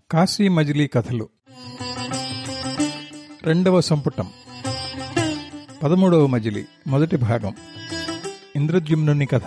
కాశీ మజిలీ కథలు రెండవ సంపుటం పదమూడవ మజిలీ మొదటి భాగం ఇంద్రద్యుమ్నుని కథ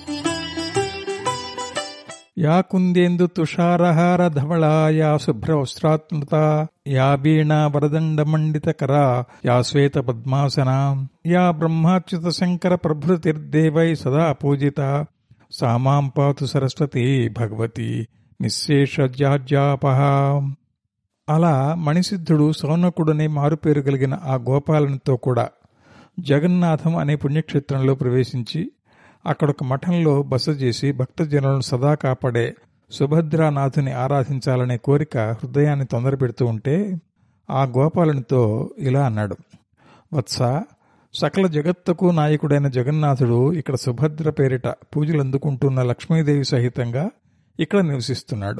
యా కుందేందు తుషారహార ధవళా యా శుభ్రవస్త్రాత్మత యా వీణా వరదండ మండితకరా యా శ్వేత పద్మాసనా యా బ్రహ్మాచ్యుత శంకర ప్రభృతిర్దేవై సదా పూజిత సామాం పాతు సరస్వతి భగవతి నిశ్శేషజాజ్యాపహ అలా మణిసిద్ధుడు సౌనకుడనే మారుపేరు కలిగిన ఆ గోపాలనితో కూడా జగన్నాథం అనే పుణ్యక్షేత్రంలో ప్రవేశించి అక్కడొక మఠంలో బస చేసి భక్తజనులను సదా కాపాడే సుభద్రానాథుని ఆరాధించాలనే కోరిక హృదయాన్ని తొందరపెడుతూ ఉంటే ఆ గోపాలునితో ఇలా అన్నాడు వత్స సకల జగత్తుకు నాయకుడైన జగన్నాథుడు ఇక్కడ సుభద్ర పేరిట పూజలు అందుకుంటున్న లక్ష్మీదేవి సహితంగా ఇక్కడ నివసిస్తున్నాడు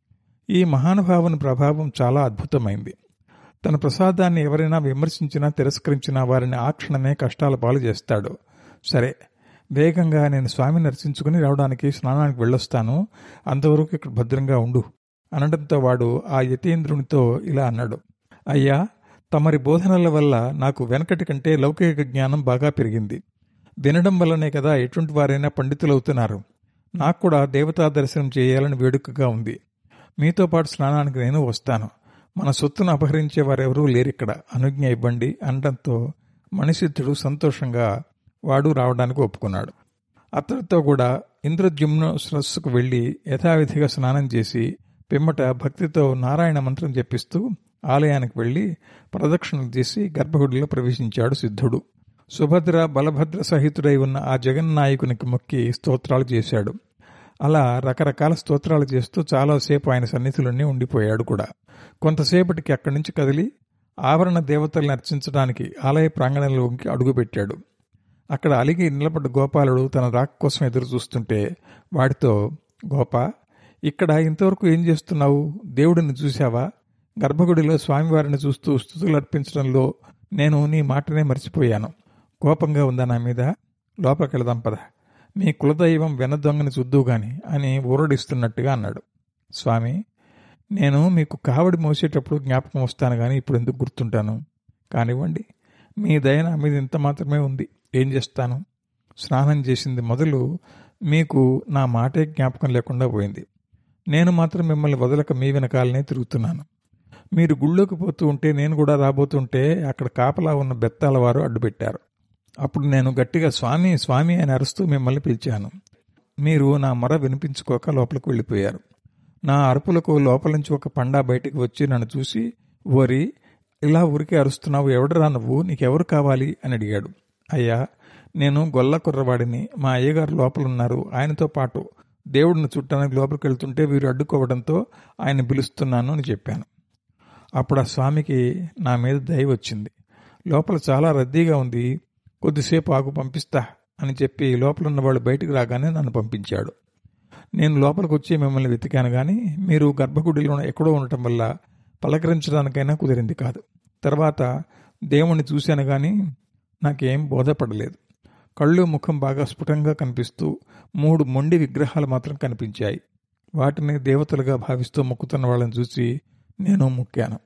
ఈ మహానుభావుని ప్రభావం చాలా అద్భుతమైంది తన ప్రసాదాన్ని ఎవరైనా విమర్శించినా తిరస్కరించినా వారిని ఆ క్షణమే కష్టాల పాలు చేస్తాడు సరే వేగంగా నేను స్వామిని దర్శించుకుని రావడానికి స్నానానికి వెళ్ళొస్తాను అంతవరకు ఇక్కడ భద్రంగా ఉండు అనడంతో వాడు ఆ యతీంద్రునితో ఇలా అన్నాడు అయ్యా తమరి బోధనల వల్ల నాకు వెనకటి కంటే లౌకిక జ్ఞానం బాగా పెరిగింది వినడం వల్లనే కదా ఎటువంటి వారైనా పండితులవుతున్నారు నాకు కూడా దేవతా దర్శనం చేయాలని వేడుకగా ఉంది మీతో పాటు స్నానానికి నేను వస్తాను మన సొత్తును అపహరించే వారెవరూ లేరిక్కడ అనుజ్ఞ ఇవ్వండి అనడంతో మణిసిద్ధుడు సంతోషంగా వాడు రావడానికి ఒప్పుకున్నాడు అతడితో కూడా ఇంద్రజుమ్ను సరస్సుకు వెళ్లి యథావిధిగా స్నానం చేసి పిమ్మట భక్తితో నారాయణ మంత్రం జపిస్తూ ఆలయానికి వెళ్లి ప్రదక్షిణలు చేసి గర్భగుడిలో ప్రవేశించాడు సిద్ధుడు సుభద్ర బలభద్ర సహితుడై ఉన్న ఆ జగన్నాయకునికి మొక్కి స్తోత్రాలు చేశాడు అలా రకరకాల స్తోత్రాలు చేస్తూ చాలాసేపు ఆయన సన్నిధిలోనే ఉండిపోయాడు కూడా కొంతసేపటికి అక్కడి నుంచి కదిలి ఆవరణ దేవతల్ని అర్చించడానికి ఆలయ ప్రాంగణంలోకి అడుగుపెట్టాడు అక్కడ అలిగి నిలబడ్డ గోపాలుడు తన రాక కోసం ఎదురు చూస్తుంటే వాడితో గోపా ఇక్కడ ఇంతవరకు ఏం చేస్తున్నావు దేవుడిని చూశావా గర్భగుడిలో స్వామివారిని చూస్తూ స్థుతులు అర్పించడంలో నేను నీ మాటనే మర్చిపోయాను కోపంగా ఉందా నా మీద లోపలికెళదాం పద మీ కులదైవం వెనదొంగని చూద్దు గాని అని ఊరడిస్తున్నట్టుగా అన్నాడు స్వామి నేను మీకు కావడి మోసేటప్పుడు జ్ఞాపకం వస్తాను కానీ ఇప్పుడు ఎందుకు గుర్తుంటాను కానివ్వండి మీ దయ నా మీద ఇంత మాత్రమే ఉంది ఏం చేస్తాను స్నానం చేసింది మొదలు మీకు నా మాటే జ్ఞాపకం లేకుండా పోయింది నేను మాత్రం మిమ్మల్ని వదలక మీ వెనకాలనే తిరుగుతున్నాను మీరు గుళ్ళోకి పోతూ ఉంటే నేను కూడా రాబోతుంటే అక్కడ కాపలా ఉన్న బెత్తాల వారు అడ్డుపెట్టారు అప్పుడు నేను గట్టిగా స్వామి స్వామి అని అరుస్తూ మిమ్మల్ని పిలిచాను మీరు నా మొర వినిపించుకోక లోపలికి వెళ్ళిపోయారు నా అరుపులకు లోపల నుంచి ఒక పండా బయటికి వచ్చి నన్ను చూసి ఓరి ఇలా ఊరికే అరుస్తున్నావు ఎవడరా నువ్వు నీకెవరు కావాలి అని అడిగాడు అయ్యా నేను గొల్ల కుర్రవాడిని మా అయ్యగారు లోపలున్నారు ఆయనతో పాటు దేవుడిని చుట్టానికి లోపలికి వెళ్తుంటే వీరు అడ్డుకోవడంతో ఆయన పిలుస్తున్నాను అని చెప్పాను అప్పుడు ఆ స్వామికి నా మీద దయ వచ్చింది లోపల చాలా రద్దీగా ఉంది కొద్దిసేపు ఆగు పంపిస్తా అని చెప్పి లోపల ఉన్న వాళ్ళు బయటికి రాగానే నన్ను పంపించాడు నేను లోపలికి వచ్చి మిమ్మల్ని వెతికాను కానీ మీరు గర్భగుడిలో ఎక్కడో ఉండటం వల్ల పలకరించడానికైనా కుదిరింది కాదు తర్వాత దేవుణ్ణి చూశాను కానీ నాకేం బోధపడలేదు కళ్ళు ముఖం బాగా స్ఫుటంగా కనిపిస్తూ మూడు మొండి విగ్రహాలు మాత్రం కనిపించాయి వాటిని దేవతలుగా భావిస్తూ మొక్కుతున్న వాళ్ళని చూసి నేను మొక్కాను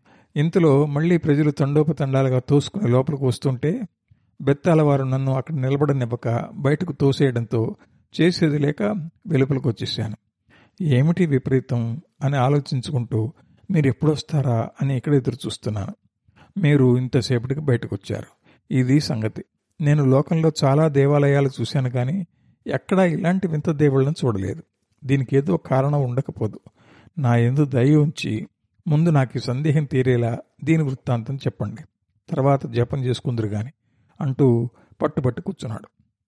ఇంతలో మళ్లీ ప్రజలు తండోపతండాలుగా తోసుకుని లోపలికి వస్తుంటే బెత్తాల వారు నన్ను అక్కడ నిలబడనివ్వక బయటకు తోసేయడంతో చేసేది లేక వెలుపలికి వచ్చేసాను ఏమిటి విపరీతం అని ఆలోచించుకుంటూ మీరు ఎప్పుడొస్తారా అని ఇక్కడ ఎదురు చూస్తున్నాను మీరు ఇంతసేపటికి బయటకు వచ్చారు ఇది సంగతి నేను లోకంలో చాలా దేవాలయాలు చూశాను కానీ ఎక్కడా ఇలాంటి వింత దేవుళ్ళను చూడలేదు దీనికి ఏదో కారణం ఉండకపోదు నా ఎందు దయ ఉంచి ముందు నాకు ఈ సందేహం తీరేలా దీని వృత్తాంతం చెప్పండి తర్వాత జపం చేసుకుందరు గాని అంటూ పట్టుబట్టి కూర్చున్నాడు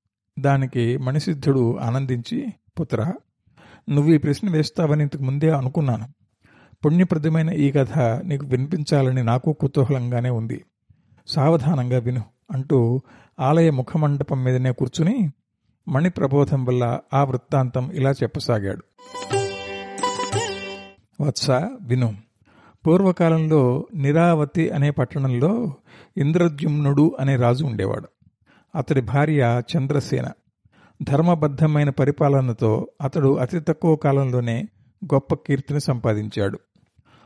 దానికి మణిసిద్ధుడు ఆనందించి పుత్ర నువ్వు ఈ ప్రశ్న వేస్తావని ఇంతకు ముందే అనుకున్నాను పుణ్యప్రదమైన ఈ కథ నీకు వినిపించాలని నాకు కుతూహలంగానే ఉంది సావధానంగా విను అంటూ ఆలయ ముఖమండపం మీదనే కూర్చుని మణి ప్రబోధం వల్ల ఆ వృత్తాంతం ఇలా చెప్పసాగాడు వత్స విను పూర్వకాలంలో నిరావతి అనే పట్టణంలో ఇంద్రద్యుమ్నుడు అనే రాజు ఉండేవాడు అతడి భార్య చంద్రసేన ధర్మబద్ధమైన పరిపాలనతో అతడు అతి తక్కువ కాలంలోనే గొప్ప కీర్తిని సంపాదించాడు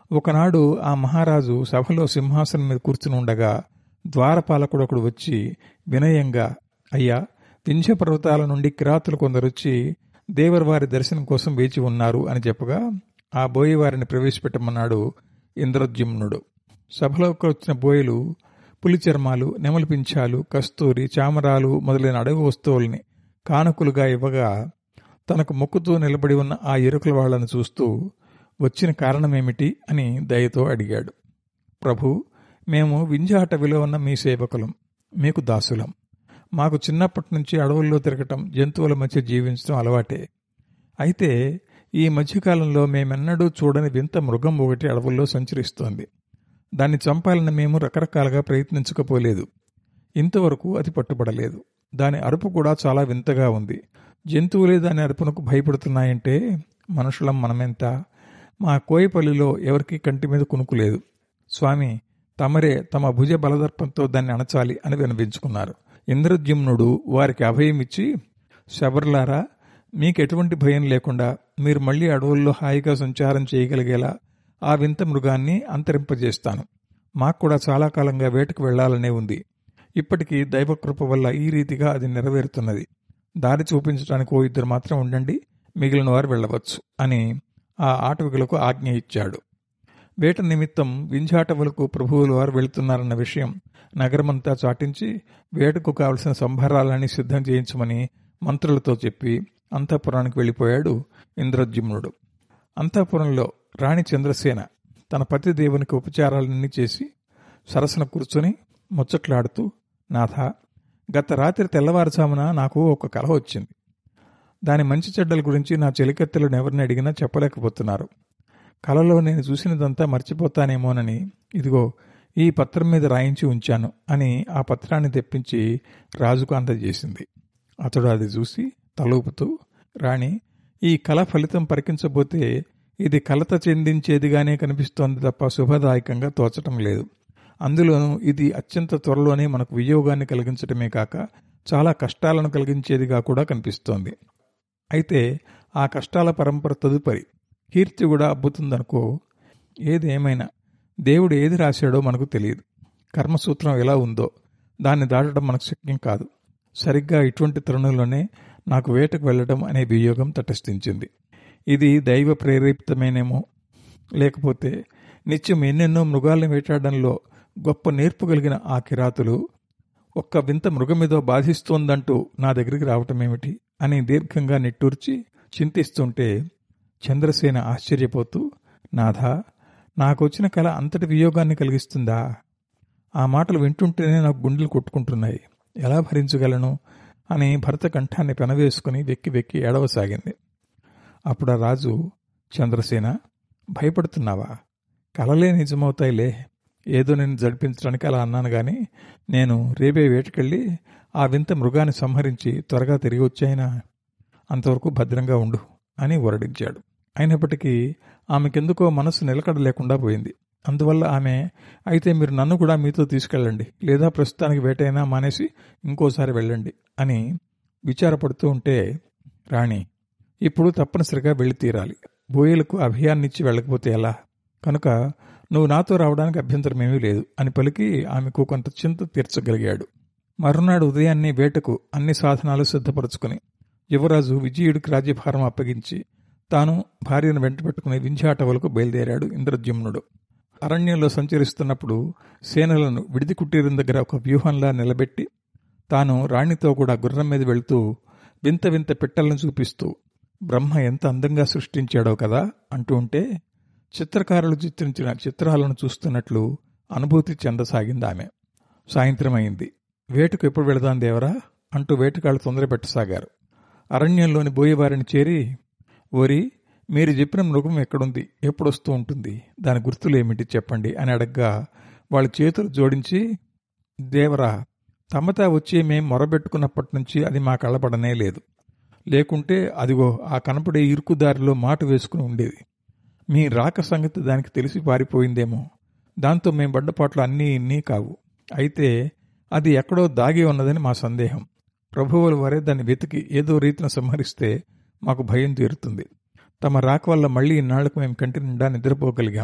ఒకనాడు ఆ మహారాజు సభలో సింహాసనం మీద కూర్చుని ఉండగా ద్వారపాలకుడు ఒకడు వచ్చి వినయంగా అయ్యా వింధ్య పర్వతాల నుండి కిరాతులు కొందరొచ్చి దేవరవారి దర్శనం కోసం వేచి ఉన్నారు అని చెప్పగా ఆ బోయవారిని ప్రవేశపెట్టమన్నాడు ఇంద్రద్యుమ్నుడు సభలోకి వచ్చిన బోయలు పులి చర్మాలు నెమలి పింఛాలు కస్తూరి చామరాలు మొదలైన అడవి వస్తువుల్ని కానుకలుగా ఇవ్వగా తనకు మొక్కుతూ నిలబడి ఉన్న ఆ ఎరుకల వాళ్లను చూస్తూ వచ్చిన కారణమేమిటి అని దయతో అడిగాడు ప్రభు మేము వింజాట విలువ ఉన్న మీ సేవకులం మీకు దాసులం మాకు చిన్నప్పటి నుంచి అడవుల్లో తిరగటం జంతువుల మధ్య జీవించడం అలవాటే అయితే ఈ మధ్యకాలంలో మేమెన్నడూ చూడని వింత మృగం ఒకటి అడవుల్లో సంచరిస్తోంది దాన్ని చంపాలని మేము రకరకాలుగా ప్రయత్నించకపోలేదు ఇంతవరకు అది పట్టుబడలేదు దాని అరుపు కూడా చాలా వింతగా ఉంది జంతువులే దాని అరుపునకు భయపడుతున్నాయంటే మనుషులం మనమెంత మా కోయపల్లిలో ఎవరికీ కంటి మీద కునుకులేదు స్వామి తమరే తమ భుజ బలదర్పంతో దాన్ని అణచాలి అని వినిపించుకున్నారు ఇంద్రద్యుమ్నుడు వారికి అభయం ఇచ్చి శబర్లారా మీకు ఎటువంటి భయం లేకుండా మీరు మళ్ళీ అడవుల్లో హాయిగా సంచారం చేయగలిగేలా ఆ వింత మృగాన్ని అంతరింపజేస్తాను మాకు కూడా చాలా కాలంగా వేటకు వెళ్లాలనే ఉంది ఇప్పటికీ దైవకృప వల్ల ఈ రీతిగా అది నెరవేరుతున్నది దారి చూపించడానికి ఓ ఇద్దరు మాత్రం ఉండండి మిగిలిన వారు వెళ్ళవచ్చు అని ఆ ఆటవికులకు ఆజ్ఞ ఇచ్చాడు వేట నిమిత్తం వింజాటవులకు ప్రభువుల వారు వెళుతున్నారన్న విషయం నగరమంతా చాటించి వేటకు కావలసిన సంభారాలన్నీ సిద్ధం చేయించమని మంత్రులతో చెప్పి అంతఃపురానికి వెళ్ళిపోయాడు ఇంద్రద్యుమ్నుడు అంతఃపురంలో రాణి చంద్రసేన తన పతి దేవునికి ఉపచారాలన్నీ చేసి సరసన కూర్చొని ముచ్చట్లాడుతూ నాథ గత రాత్రి తెల్లవారుజామున నాకు ఒక కల వచ్చింది దాని మంచి చెడ్డల గురించి నా చెలికత్తెలను ఎవరిని అడిగినా చెప్పలేకపోతున్నారు కలలో నేను చూసినదంతా మర్చిపోతానేమోనని ఇదిగో ఈ పత్రం మీద రాయించి ఉంచాను అని ఆ పత్రాన్ని తెప్పించి రాజుకు అందజేసింది అతడు అది చూసి తలూపుతూ రాణి ఈ కళ ఫలితం పరికించబోతే ఇది కలత చెందించేదిగానే కనిపిస్తోంది తప్ప శుభదాయకంగా తోచటం లేదు అందులోనూ ఇది అత్యంత త్వరలోనే మనకు వియోగాన్ని కలిగించటమే కాక చాలా కష్టాలను కలిగించేదిగా కూడా కనిపిస్తోంది అయితే ఆ కష్టాల పరంపర తదుపరి కీర్తి కూడా అబ్బుతుందనుకో ఏది ఏమైనా దేవుడు ఏది రాశాడో మనకు తెలియదు కర్మసూత్రం ఎలా ఉందో దాన్ని దాటడం మనకు శక్యం కాదు సరిగ్గా ఇటువంటి తరుణంలోనే నాకు వేటకు వెళ్ళడం అనే వియోగం తటస్థించింది ఇది దైవ ప్రేరేపితమేనేమో లేకపోతే నిత్యం ఎన్నెన్నో మృగాలను వేటాడడంలో గొప్ప నేర్పు కలిగిన ఆ కిరాతులు ఒక్క వింత మృగమిదో బాధిస్తోందంటూ నా దగ్గరికి రావటమేమిటి అని దీర్ఘంగా నిట్టూర్చి చింతిస్తుంటే చంద్రసేన ఆశ్చర్యపోతూ నాథా నాకొచ్చిన కళ అంతటి వియోగాన్ని కలిగిస్తుందా ఆ మాటలు వింటుంటేనే నాకు గుండెలు కొట్టుకుంటున్నాయి ఎలా భరించగలను అని భరత కంఠాన్ని పెనవేసుకుని వెక్కి వెక్కి ఏడవసాగింది అప్పుడు ఆ రాజు చంద్రసేన భయపడుతున్నావా కలలే నిజమవుతాయిలే ఏదో నేను జడిపించడానికి అలా అన్నాను గాని నేను రేపే వేటకెళ్ళి ఆ వింత మృగాన్ని సంహరించి త్వరగా తిరిగి వచ్చాయినా అంతవరకు భద్రంగా ఉండు అని వరడించాడు అయినప్పటికీ ఆమెకెందుకో మనసు నిలకడ లేకుండా పోయింది అందువల్ల ఆమె అయితే మీరు నన్ను కూడా మీతో తీసుకెళ్ళండి లేదా ప్రస్తుతానికి వేటైనా మానేసి ఇంకోసారి వెళ్ళండి అని విచారపడుతూ ఉంటే రాణి ఇప్పుడు తప్పనిసరిగా వెళ్ళి తీరాలి బోయలకు అభయాన్నిచ్చి వెళ్ళకపోతే ఎలా కనుక నువ్వు నాతో రావడానికి అభ్యంతరమేమీ లేదు అని పలికి ఆమెకు కొంత చింత తీర్చగలిగాడు మరునాడు ఉదయాన్నే వేటకు అన్ని సాధనాలు సిద్ధపరచుకుని యువరాజు విజయుడికి రాజ్యభారం అప్పగించి తాను భార్యను వెంట పెట్టుకుని వింఛాటవులకు బయలుదేరాడు ఇంద్రద్యుమ్నుడు అరణ్యంలో సంచరిస్తున్నప్పుడు సేనలను విడిది కుటీరం దగ్గర ఒక వ్యూహంలా నిలబెట్టి తాను రాణితో కూడా గుర్రం మీద వెళుతూ వింత వింత పిట్టలను చూపిస్తూ బ్రహ్మ ఎంత అందంగా సృష్టించాడో కదా అంటూ ఉంటే చిత్రకారులు చిత్రించిన చిత్రాలను చూస్తున్నట్లు అనుభూతి చెందసాగింది ఆమె సాయంత్రం అయింది వేటకు ఎప్పుడు వెళదాం దేవరా అంటూ వేటగాళ్ళు తొందర పెట్టసాగారు అరణ్యంలోని బోయేవారిని చేరి ఓరి మీరు చెప్పిన మృగం ఎక్కడుంది ఎప్పుడొస్తూ ఉంటుంది దాని గుర్తులు ఏమిటి చెప్పండి అని అడగ్గా వాళ్ళ చేతులు జోడించి దేవరా తమతా వచ్చి మేం మొరబెట్టుకున్నప్పటి నుంచి అది మా కళ్ళపడనే లేదు లేకుంటే అదిగో ఆ కనపడే ఇరుకుదారిలో మాట వేసుకుని ఉండేది మీ రాక సంగతి దానికి తెలిసి పారిపోయిందేమో దాంతో మేం పడ్డపాట్లు అన్నీ ఇన్నీ కావు అయితే అది ఎక్కడో దాగి ఉన్నదని మా సందేహం ప్రభువుల వారే దాన్ని వెతికి ఏదో రీతిన సంహరిస్తే మాకు భయం తీరుతుంది తమ రాక వల్ల మళ్ళీ ఇన్నాళ్లకు మేము కంటి నిండా నిద్రపోగలిగాం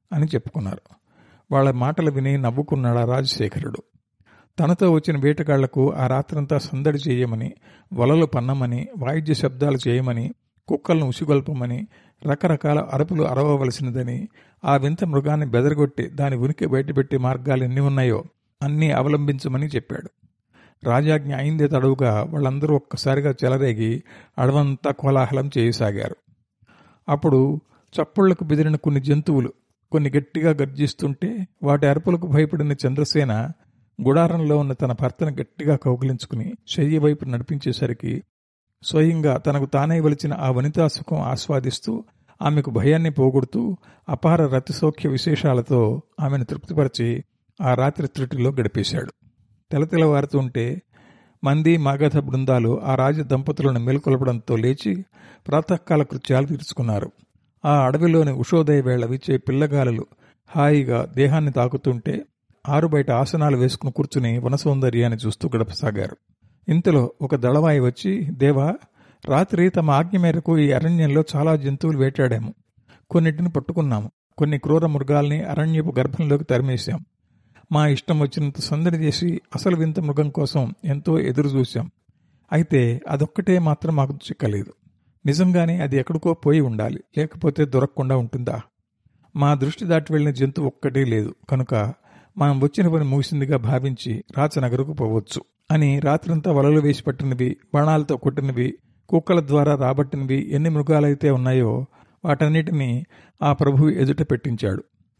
అని చెప్పుకున్నారు వాళ్ళ మాటలు విని నవ్వుకున్నాడు ఆ రాజశేఖరుడు తనతో వచ్చిన వేటగాళ్లకు ఆ రాత్రంతా సందడి చేయమని వలలు పన్నమని వాయిద్య శబ్దాలు చేయమని కుక్కలను ఉసిగొల్పమని రకరకాల అరుపులు అరవవలసినదని ఆ వింత మృగాన్ని బెదరగొట్టి దాని ఉనికి బయటపెట్టే మార్గాలు ఎన్ని ఉన్నాయో అన్నీ అవలంబించమని చెప్పాడు రాజాజ్ఞ అయిందే తడవుగా వాళ్ళందరూ ఒక్కసారిగా చెలరేగి అడవంతా కోలాహలం చేయసాగారు అప్పుడు చప్పుళ్లకు బెదిరిన కొన్ని జంతువులు కొన్ని గట్టిగా గర్జిస్తుంటే వాటి అరుపులకు భయపడిన చంద్రసేన గుడారంలో ఉన్న తన భర్తను గట్టిగా కౌగిలించుకుని శయ్య వైపు నడిపించేసరికి స్వయంగా తనకు తానే వలిచిన ఆ వనితా సుఖం ఆస్వాదిస్తూ ఆమెకు భయాన్ని పోగొడుతూ అపార రతిసౌఖ్య విశేషాలతో ఆమెను తృప్తిపరిచి ఆ రాత్రి త్రుటిలో గడిపేశాడు తెలతెలవారుతుంటే మంది మాగధ బృందాలు ఆ రాజ దంపతులను మేల్కొల్పడంతో లేచి ప్రాతకాల కృత్యాలు తీర్చుకున్నారు ఆ అడవిలోని ఉషోదయ వేళ విచ్చే పిల్లగాలులు హాయిగా దేహాన్ని తాకుతుంటే ఆరు బయట ఆసనాలు వేసుకుని కూర్చుని వనసౌందర్యాన్ని చూస్తూ గడపసాగారు ఇంతలో ఒక దళవాయి వచ్చి దేవా రాత్రి తమ ఆజ్ఞ మేరకు ఈ అరణ్యంలో చాలా జంతువులు వేటాడాము కొన్నిటిని పట్టుకున్నాము కొన్ని క్రూర మృగాల్ని అరణ్యపు గర్భంలోకి తరిమేశాం మా ఇష్టం వచ్చినంత సందడి చేసి అసలు వింత మృగం కోసం ఎంతో ఎదురు చూశాం అయితే అదొక్కటే మాత్రం మాకు చిక్కలేదు నిజంగానే అది ఎక్కడికో పోయి ఉండాలి లేకపోతే దొరకకుండా ఉంటుందా మా దృష్టి దాటి వెళ్లిన జంతువు ఒక్కటే లేదు కనుక మనం వచ్చిన పని ముగిసిందిగా భావించి రాచనగరకు పోవచ్చు అని రాత్రంతా వలలు వేసి పట్టినవి బాణాలతో కొట్టినవి కుక్కల ద్వారా రాబట్టినవి ఎన్ని మృగాలైతే ఉన్నాయో వాటన్నిటినీ ఆ ప్రభు ఎదుట పెట్టించాడు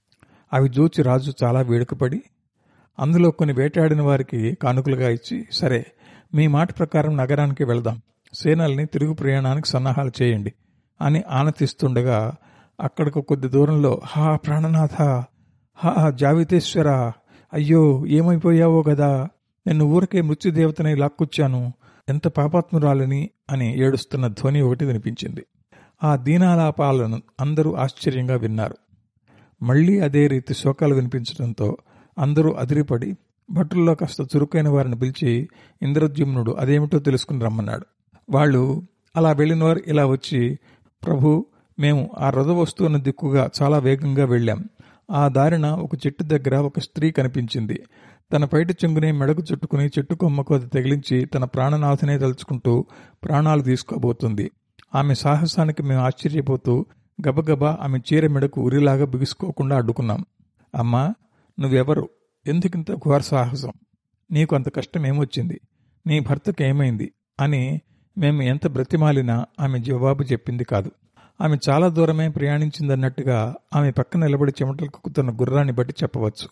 అవి చూచి రాజు చాలా వేడుకపడి అందులో కొన్ని వేటాడిన వారికి కానుకలుగా ఇచ్చి సరే మీ మాట ప్రకారం నగరానికి వెళదాం సేనల్ని తిరుగు ప్రయాణానికి సన్నాహాలు చేయండి అని ఆనతిస్తుండగా అక్కడికి కొద్ది దూరంలో హా ప్రాణనాథ హా జావితేశ్వర అయ్యో ఏమైపోయావో గదా నిన్ను ఊరికే మృత్యుదేవతని లాక్కొచ్చాను ఎంత పాపాత్మురాలని అని ఏడుస్తున్న ధ్వని ఒకటి వినిపించింది ఆ దీనాలాపాలను అందరూ ఆశ్చర్యంగా విన్నారు మళ్లీ అదే రీతి శోకాలు వినిపించడంతో అందరూ అదిరిపడి భటుల్లో కాస్త చురుకైన వారిని పిలిచి ఇంద్రద్యుమ్నుడు అదేమిటో తెలుసుకుని రమ్మన్నాడు వాళ్ళు అలా వెళ్ళినవారు ఇలా వచ్చి ప్రభు మేము ఆ రథ వస్తువున్న దిక్కుగా చాలా వేగంగా వెళ్ళాం ఆ దారిన ఒక చెట్టు దగ్గర ఒక స్త్రీ కనిపించింది తన పైట చెంగుని మెడకు చుట్టుకుని చెట్టు కొమ్మకు అది తగిలించి తన ప్రాణనాథనే తలుచుకుంటూ ప్రాణాలు తీసుకోబోతుంది ఆమె సాహసానికి మేము ఆశ్చర్యపోతూ గబగబా ఆమె చీర మెడకు ఉరిలాగా బిగుసుకోకుండా అడ్డుకున్నాం అమ్మా నువ్వెవరు ఎందుకింత ఘోర సాహసం నీకు అంత కష్టం ఏమొచ్చింది నీ భర్తకు ఏమైంది అని మేము ఎంత బ్రతిమాలినా ఆమె జవాబు చెప్పింది కాదు ఆమె చాలా దూరమే ప్రయాణించిందన్నట్టుగా ఆమె పక్కన నిలబడి చెమటలు కుక్కుతున్న గుర్రాన్ని బట్టి చెప్పవచ్చు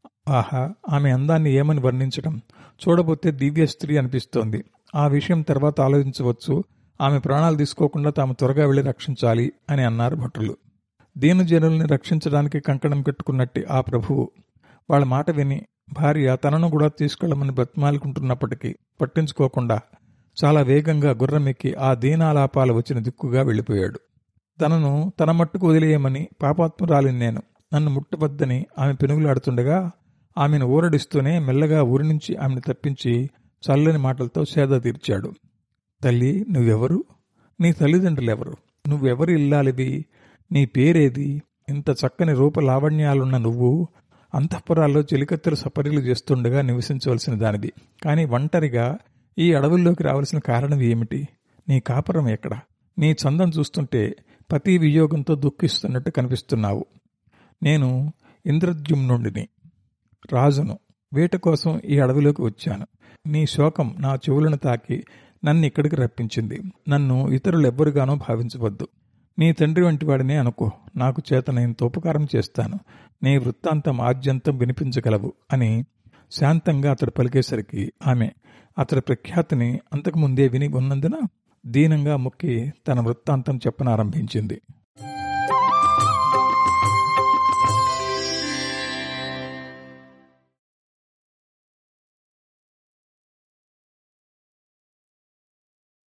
ఆహా ఆమె అందాన్ని ఏమని వర్ణించడం చూడబోతే దివ్య స్త్రీ అనిపిస్తోంది ఆ విషయం తర్వాత ఆలోచించవచ్చు ఆమె ప్రాణాలు తీసుకోకుండా తాము త్వరగా వెళ్లి రక్షించాలి అని అన్నారు భటులు దీనజనుల్ని రక్షించడానికి కంకణం కట్టుకున్నట్టు ఆ ప్రభువు వాళ్ళ మాట విని భార్య తనను కూడా తీసుకెళ్లమని బతిమాలుకుంటున్నప్పటికీ పట్టించుకోకుండా చాలా వేగంగా గుర్రమెక్కి ఆ దీనాలాపాలు వచ్చిన దిక్కుగా వెళ్ళిపోయాడు తనను తన మట్టుకు వదిలేయమని పాపాత్మురాలిని నేను నన్ను ముట్టవద్దని ఆమె పెనుగులాడుతుండగా ఆమెను ఊరడిస్తూనే మెల్లగా ఊరి నుంచి ఆమెను తప్పించి చల్లని మాటలతో సేద తీర్చాడు తల్లి నువ్వెవరు నీ తల్లిదండ్రులెవరు నువ్వెవరు ఇల్లాలివి నీ పేరేది ఇంత చక్కని రూప లావణ్యాలున్న నువ్వు అంతఃపురాల్లో చెలికత్తెలు సపరీలు చేస్తుండగా నివసించవలసిన దానిది కానీ ఒంటరిగా ఈ అడవుల్లోకి రావాల్సిన కారణం ఏమిటి నీ కాపురం ఎక్కడ నీ చందం చూస్తుంటే పతి వియోగంతో దుఃఖిస్తున్నట్టు కనిపిస్తున్నావు నేను ఇంద్రద్యుమ్నుడిని రాజును వేట కోసం ఈ అడవిలోకి వచ్చాను నీ శోకం నా చెవులను తాకి నన్ను ఇక్కడికి రప్పించింది నన్ను ఇతరులు ఎవ్వరుగానో భావించవద్దు నీ తండ్రి వంటి వాడినే అనుకో నాకు చేతనైనంత ఉపకారం చేస్తాను నీ వృత్తాంతం ఆద్యంతం వినిపించగలవు అని శాంతంగా అతడు పలికేసరికి ఆమె అతడి ప్రఖ్యాతిని అంతకుముందే విని ఉన్నందున దీనంగా మొక్కి తన వృత్తాంతం చెప్పనారంభించింది